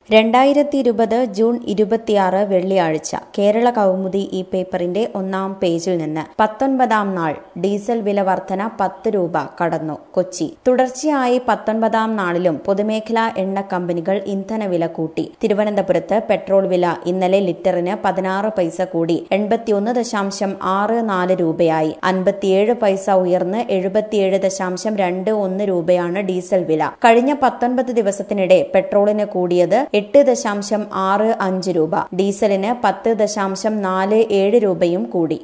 രണ്ടായിരത്തി ഇരുപത് ജൂൺ ഇരുപത്തിയാറ് വെള്ളിയാഴ്ച കേരള കൗമുദി ഈ പേപ്പറിന്റെ ഒന്നാം പേജിൽ നിന്ന് പത്തൊൻപതാം നാൾ ഡീസൽ വില വർധന പത്ത് രൂപ കടന്നു കൊച്ചി തുടർച്ചയായി പത്തൊൻപതാം നാളിലും പൊതുമേഖലാ എണ്ണ കമ്പനികൾ ഇന്ധനവില കൂട്ടി തിരുവനന്തപുരത്ത് പെട്രോൾ വില ഇന്നലെ ലിറ്ററിന് പതിനാറ് പൈസ കൂടി എൺപത്തിയൊന്ന് ദശാംശം ആറ് നാല് രൂപയായി അൻപത്തിയേഴ് പൈസ ഉയർന്ന് എഴുപത്തിയേഴ് ദശാംശം രണ്ട് ഒന്ന് രൂപയാണ് ഡീസൽ വില കഴിഞ്ഞ പത്തൊൻപത് ദിവസത്തിനിടെ പെട്രോളിന് കൂടിയത് എട്ട് ദശാംശം ആറ് അഞ്ച് രൂപ ഡീസലിന് പത്ത് ദശാംശം നാല് ഏഴ് രൂപയും കൂടി